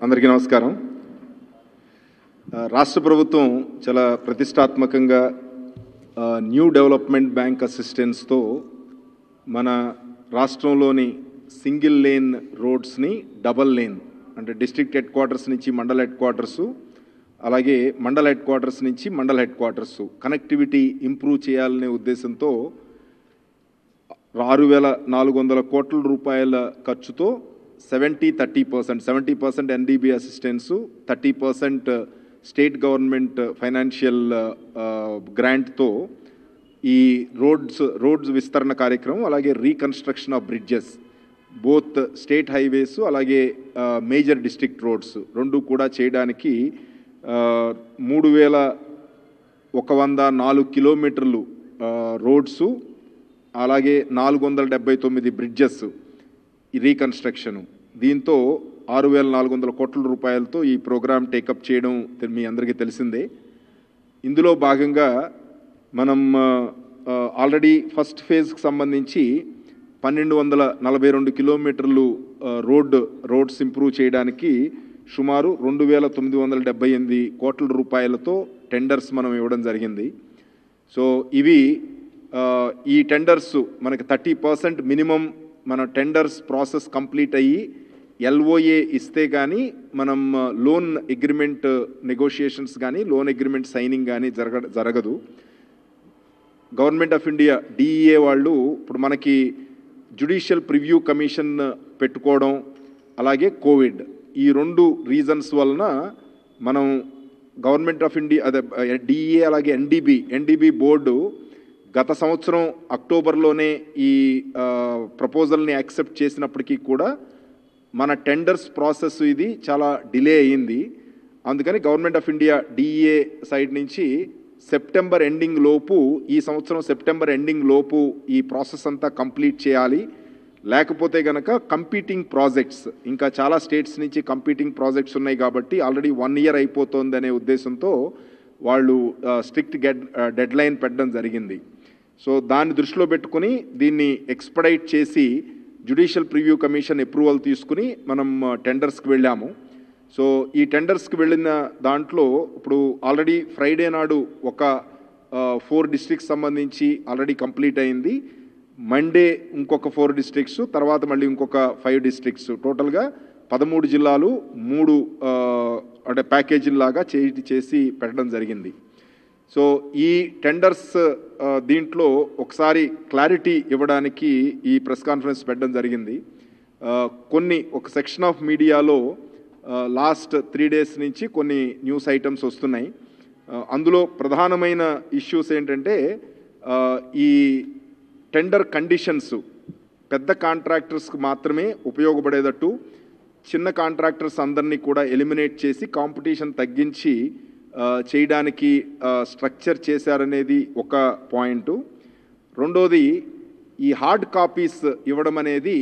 అందరికీ నమస్కారం ఆ, రాష్ట్ర ప్రభుత్వం చాలా ప్రతిష్టాత్మకంగా ఆ, న్యూ డెవలప్మెంట్ బ్యాంక్ అసిస్టెన్స్తో మన రాష్ట్రంలోని సింగిల్ లేన్ రోడ్స్ని డబల్ లేన్ అంటే డిస్ట్రిక్ట్ హెడ్ క్వార్టర్స్ నుంచి మండల్ హెడ్ క్వార్టర్సు అలాగే మండల్ హెడ్ క్వార్టర్స్ నుంచి mandal headquarters connectivity improve చేయాలనే ఉద్దేశంతో ఆరు వేల నాలుగు వందల కోట్ల రూపాయల ఖర్చుతో seventy thirty percent seventy percent NDB assistance thirty percent state government financial గ్రాంట్తో ఈ రోడ్స్ రోడ్స్ విస్తరణ కార్యక్రమం అలాగే reconstruction of bridges both state highways అలాగే మేజర్ డిస్ట్రిక్ట్ రోడ్స్ రెండు కూడా చేయడానికి ఆ, మూడు వేల ఒక వంద నాలుగు కిలోమీటర్లు ఆ, రోడ్సు అలాగే నాలుగు వందల డెబ్బై తొమ్మిది బ్రిడ్జెస్ ఈ రీకన్స్ట్రక్షను దీంతో ఆరు వేల నాలుగు వందల కోట్ల రూపాయలతో ఈ ప్రోగ్రామ్ టేకప్ చేయడం తె- మీ అందరికీ తెలిసిందే ఇందులో భాగంగా మనం ఆ, ఆల్రెడీ ఫస్ట్ ఫేజ్కి సంబంధించి పన్నెండు వందల నలభై రెండు కిలోమీటర్లు ఆ, రోడ్ రోడ్స్ ఇంప్రూవ్ చేయడానికి సుమారు రెండు వేల తొమ్మిది వందల డెబ్బై ఎనిమిది కోట్ల రూపాయలతో టెండర్స్ మనం ఇవ్వడం జరిగింది సో ఇవి ఆ, ఈ టెండర్స్ మనకి థర్టీ పర్సెంట్ మినిమం మన టెండర్స్ ప్రాసెస్ కంప్లీట్ అయ్యి ఎల్ఓఏ ఇస్తే కానీ మనం లోన్ అగ్రిమెంట్ నెగోషియేషన్స్ కానీ లోన్ అగ్రిమెంట్ సైనింగ్ కానీ జరగ జరగదు గవర్నమెంట్ ఆఫ్ ఇండియా డిఈఏ వాళ్ళు ఇప్పుడు మనకి జుడిషియల్ ప్రివ్యూ కమిషన్ పెట్టుకోవడం అలాగే కోవిడ్ ఈ రెండు రీజన్స్ వలన మనం గవర్నమెంట్ ఆఫ్ ఇండియా అదే డిఈఏ అలాగే ఎన్డీబీ ఎన్డీబీ బోర్డు గత సంవత్సరం అక్టోబర్లోనే ఈ ప్రపోజల్ని యాక్సెప్ట్ చేసినప్పటికీ కూడా మన టెండర్స్ ప్రాసెస్ ఇది చాలా డిలే అయ్యింది అందుకని government of India DEA side నుంచి సెప్టెంబర్ ఎండింగ్ లోపు ఈ సంవత్సరం సెప్టెంబర్ ఎండింగ్ లోపు ఈ ప్రాసెస్ అంతా కంప్లీట్ చేయాలి లేకపోతే గనక కంపీటింగ్ ప్రాజెక్ట్స్ ఇంకా చాలా స్టేట్స్ నుంచి కంపీటింగ్ ప్రాజెక్ట్స్ ఉన్నాయి కాబట్టి ఆల్రెడీ వన్ ఇయర్ అయిపోతుంది అనే ఉద్దేశంతో వాళ్ళు స్ట్రిక్ట్ గెడ్ డెడ్ లైన్ పెట్టడం జరిగింది సో దాన్ని దృష్టిలో పెట్టుకుని దీన్ని ఎక్స్పడైట్ చేసి జ్యుడిషియల్ ప్రివ్యూ కమిషన్ అప్రూవల్ తీసుకుని మనం టెండర్స్కి వెళ్ళాము సో ఈ టెండర్స్కి వెళ్ళిన దాంట్లో ఇప్పుడు ఆల్రెడీ ఫ్రైడే నాడు ఒక ఫోర్ డిస్ట్రిక్ట్స్ సంబంధించి ఆల్రెడీ కంప్లీట్ అయింది మండే ఇంకొక ఫోర్ డిస్ట్రిక్ట్స్ తర్వాత మళ్ళీ ఇంకొక ఫైవ్ డిస్ట్రిక్ట్స్ టోటల్గా పదమూడు జిల్లాలు మూడు ఆ, అంటే ప్యాకేజీల్లాగా చేసి చేసి పెట్టడం జరిగింది సో ఈ టెండర్స్ ఆ, దీంట్లో ఒకసారి క్లారిటీ ఇవ్వడానికి ఈ ప్రెస్ కాన్ఫరెన్స్ పెట్టడం జరిగింది ఆ, కొన్ని ఒక సెక్షన్ ఆఫ్ మీడియాలో లాస్ట్ త్రీ డేస్ నుంచి కొన్ని న్యూస్ ఐటమ్స్ వస్తున్నాయి ఆ, అందులో ప్రధానమైన ఇష్యూస్ ఏంటంటే ఆ, ఈ టెండర్ కండిషన్స్ పెద్ద కాంట్రాక్టర్స్కి మాత్రమే ఉపయోగపడేటట్టు చిన్న కాంట్రాక్టర్స్ అందరినీ కూడా ఎలిమినేట్ చేసి కాంపిటీషన్ తగ్గించి ఆ, చేయడానికి స్ట్రక్చర్ చేశారనేది ఒక పాయింట్ రెండోది ఈ హార్డ్ కాపీస్ ఇవ్వడం అనేది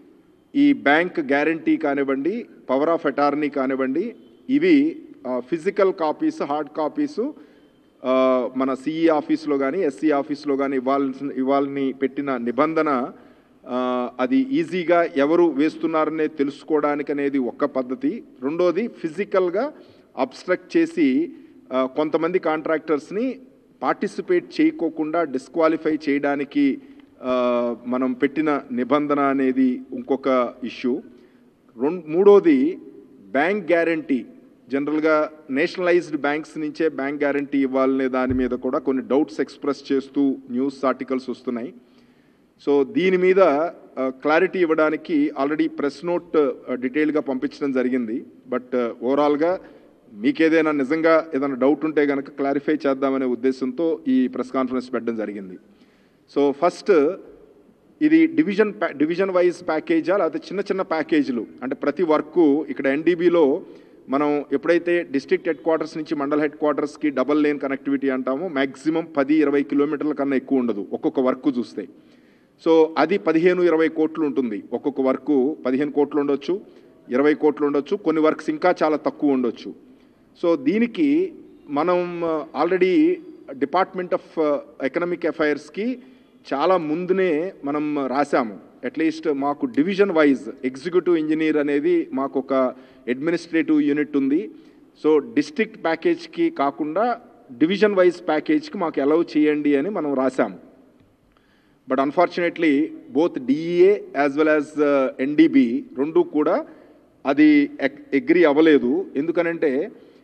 ఈ బ్యాంక్ గ్యారంటీ కానివ్వండి పవర్ ఆఫ్ అటార్నీ కానివ్వండి ఇవి ఫిజికల్ కాపీస్ హార్డ్ కాపీసు ఆ, మన సిఈ ఆఫీస్లో కానీ ఎస్సీ ఆఫీస్లో కానీ ఇవ్వాల్సిన ఇవ్వాలని పెట్టిన నిబంధన ఆ, అది ఈజీగా ఎవరు వేస్తున్నారనే తెలుసుకోవడానికి అనేది ఒక పద్ధతి రెండోది ఫిజికల్గా అబ్స్ట్రక్ట్ చేసి ఆ, కొంతమంది కాంట్రాక్టర్స్ని పార్టిసిపేట్ చేయకోకుండా డిస్క్వాలిఫై చేయడానికి ఆ, మనం పెట్టిన నిబంధన అనేది ఇంకొక ఇష్యూ రెండు మూడోది బ్యాంక్ గ్యారంటీ జనరల్గా నేషనలైజ్డ్ బ్యాంక్స్ నుంచే బ్యాంక్ గ్యారంటీ ఇవ్వాలనే దాని మీద కూడా కొన్ని డౌట్స్ ఎక్స్ప్రెస్ చేస్తూ న్యూస్ ఆర్టికల్స్ వస్తున్నాయి సో దీని మీద క్లారిటీ ఇవ్వడానికి ఆల్రెడీ ప్రెస్ నోట్ డీటెయిల్గా పంపించడం జరిగింది బట్ ఓవరాల్గా మీకేదైనా నిజంగా ఏదైనా డౌట్ ఉంటే కనుక క్లారిఫై చేద్దామనే ఉద్దేశంతో ఈ ప్రెస్ కాన్ఫరెన్స్ పెట్టడం జరిగింది సో ఫస్ట్ ఇది డివిజన్ ప్యా డివిజన్ వైజ్ ప్యాకేజా లేకపోతే చిన్న చిన్న ప్యాకేజీలు అంటే ప్రతి వర్క్ ఇక్కడ ఎన్డీబీలో మనం ఎప్పుడైతే డిస్ట్రిక్ట్ హెడ్ క్వార్టర్స్ నుంచి మండల్ హెడ్ క్వార్టర్స్కి డబల్ లేన్ కనెక్టివిటీ అంటామో మ్యాక్సిమం పది ఇరవై కిలోమీటర్ల కన్నా ఎక్కువ ఉండదు ఒక్కొక్క వర్క్ చూస్తే సో అది పదిహేను ఇరవై కోట్లు ఉంటుంది ఒక్కొక్క వర్క్ పదిహేను కోట్లు ఉండొచ్చు ఇరవై కోట్లు ఉండొచ్చు కొన్ని వర్క్స్ ఇంకా చాలా తక్కువ ఉండొచ్చు సో దీనికి మనం ఆల్రెడీ డిపార్ట్మెంట్ ఆఫ్ ఎకనామిక్ అఫైర్స్కి చాలా ముందునే మనం రాశాము అట్లీస్ట్ మాకు డివిజన్ వైజ్ ఎగ్జిక్యూటివ్ ఇంజనీర్ అనేది మాకు ఒక అడ్మినిస్ట్రేటివ్ యూనిట్ ఉంది సో డిస్ట్రిక్ట్ ప్యాకేజ్కి కాకుండా డివిజన్ వైజ్ ప్యాకేజ్కి మాకు అలౌ చేయండి అని మనం రాసాం but unfortunately both DEA as well as NDB రెండు కూడా అది ఎగ్రీ అవ్వలేదు ఎందుకనంటే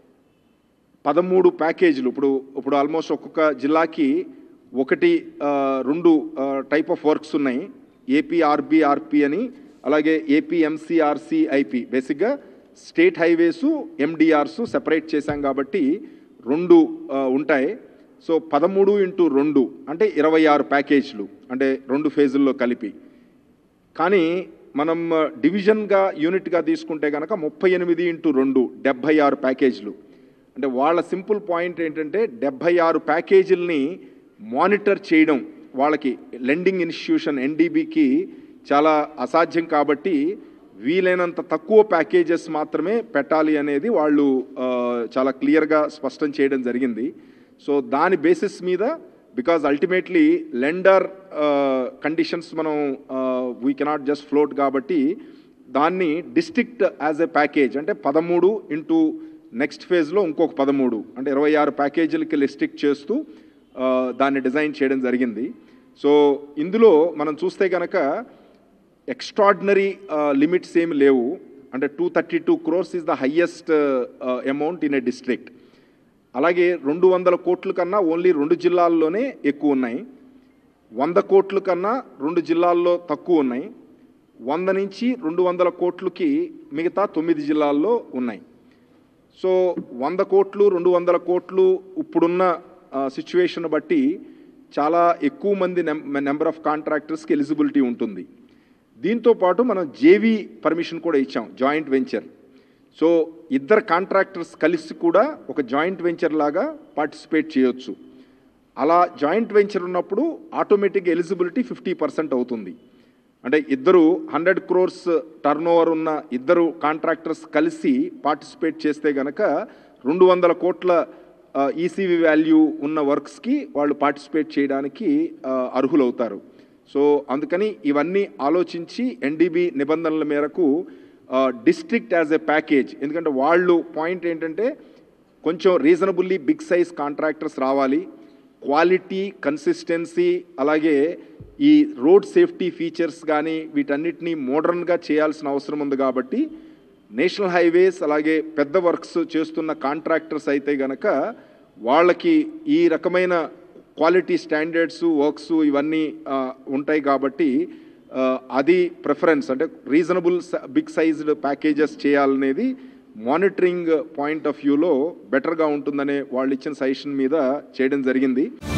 పదమూడు ప్యాకేజీలు ఇప్పుడు ఇప్పుడు ఆల్మోస్ట్ ఒక్కొక్క జిల్లాకి ఒకటి ఆ, రెండు టైప్ ఆఫ్ వర్క్స్ ఉన్నాయి ఏపీఆర్బి ఆర్పి అని అలాగే ఏపీఎంసీఆర్సీ ఐపి బేసిక్గా స్టేట్ హైవేసు ఎండిఆర్స్ సెపరేట్ చేశాం కాబట్టి రెండు ఆ, ఉంటాయి సో పదమూడు ఇంటూ రెండు అంటే ఇరవై ఆరు ప్యాకేజీలు అంటే రెండు ఫేజుల్లో కలిపి కానీ మనం ఆ, డివిజన్గా యూనిట్గా తీసుకుంటే కనుక ముప్పై ఎనిమిది ఇంటూ రెండు డెబ్భై ఆరు ప్యాకేజీలు అంటే వాళ్ళ సింపుల్ పాయింట్ ఏంటంటే డెబ్భై ఆరు ప్యాకేజీలని మానిటర్ చేయడం వాళ్ళకి లెండింగ్ ఇన్స్టిట్యూషన్ ఎన్డీబీకి చాలా అసాధ్యం కాబట్టి వీలైనంత తక్కువ ప్యాకేజెస్ మాత్రమే పెట్టాలి అనేది వాళ్ళు ఆ, చాలా క్లియర్గా స్పష్టం చేయడం జరిగింది సో దాని బేసిస్ మీద బికాజ్ అల్టిమేట్లీ లెండర్ కండిషన్స్ మనం వీ కెనాట్ జస్ట్ ఫ్లోట్ కాబట్టి దాన్ని డిస్ట్రిక్ట్ యాజ్ ఎ ప్యాకేజ్ అంటే పదమూడు ఇంటూ నెక్స్ట్ ఫేజ్లో ఇంకొక పదమూడు అంటే ఇరవై ఆరు ప్యాకేజీలకి రిస్ట్రిక్ట్ చేస్తూ ఆ, దాన్ని డిజైన్ చేయడం జరిగింది సో ఇందులో మనం చూస్తే కనుక ఎక్స్ట్రాడినరీ లిమిట్స్ ఏమి లేవు అంటే two thirty two crores is the highest amount in a district అలాగే రెండు వందల కోట్ల కన్నా ఓన్లీ రెండు జిల్లాల్లోనే ఎక్కువ ఉన్నాయి వంద కోట్ల కన్నా రెండు జిల్లాల్లో తక్కువ ఉన్నాయి వంద నుంచి రెండు వందల కోట్లకి మిగతా తొమ్మిది జిల్లాల్లో ఉన్నాయి సో వంద కోట్లు రెండు వందల కోట్లు ఇప్పుడున్న సిచ్యువేషన్ బట్టి చాలా ఎక్కువ మంది నెంబర్ ఆఫ్ కాంట్రాక్టర్స్కి ఎలిజిబిలిటీ ఉంటుంది దీంతో పాటు మనం జేవీ పర్మిషన్ కూడా ఇచ్చాం జాయింట్ వెంచర్ సో ఇద్దరు కాంట్రాక్టర్స్ కలిసి కూడా ఒక జాయింట్ వెంచర్ లాగా పార్టిసిపేట్ చేయొచ్చు అలా జాయింట్ వెంచర్ ఉన్నప్పుడు ఆటోమేటిక్ ఎలిజిబిలిటీ ఫిఫ్టీ పర్సెంట్ అవుతుంది అంటే ఇద్దరు హండ్రెడ్ క్రోర్స్ టర్న్ ఓవర్ ఉన్న ఇద్దరు కాంట్రాక్టర్స్ కలిసి పార్టిసిపేట్ చేస్తే గనక రెండు వందల కోట్ల ఈసీవి వాల్యూ ఉన్న వర్క్స్కి వాళ్ళు పార్టిసిపేట్ చేయడానికి ఆ, అర్హులవుతారు సో అందుకని ఇవన్నీ ఆలోచించి ఎన్డీబీ నిబంధనల మేరకు డిస్ట్రిక్ట్ యాజ్ ఎ ప్యాకేజ్ ఎందుకంటే వాళ్ళు పాయింట్ ఏంటంటే కొంచెం రీజనబుల్లీ బిగ్ సైజ్ కాంట్రాక్టర్స్ రావాలి క్వాలిటీ కన్సిస్టెన్సీ అలాగే ఈ రోడ్ సేఫ్టీ ఫీచర్స్ కానీ వీటన్నిటినీ మోడర్న్గా చేయాల్సిన అవసరం ఉంది కాబట్టి నేషనల్ హైవేస్ అలాగే పెద్ద వర్క్స్ చేస్తున్న కాంట్రాక్టర్స్ అయితే గనక వాళ్ళకి ఈ రకమైన క్వాలిటీ స్టాండర్డ్స్ వర్క్స్ ఇవన్నీ ఆ, ఉంటాయి కాబట్టి ఆ, అది ప్రిఫరెన్స్ అంటే రీజనబుల్ బిగ్ సైజ్డ్ ప్యాకేజెస్ చేయాలనేది మానిటరింగ్ పాయింట్ ఆఫ్ వ్యూలో బెటర్గా ఉంటుందనే వాళ్ళు ఇచ్చిన సజెషన్ మీద చేయడం జరిగింది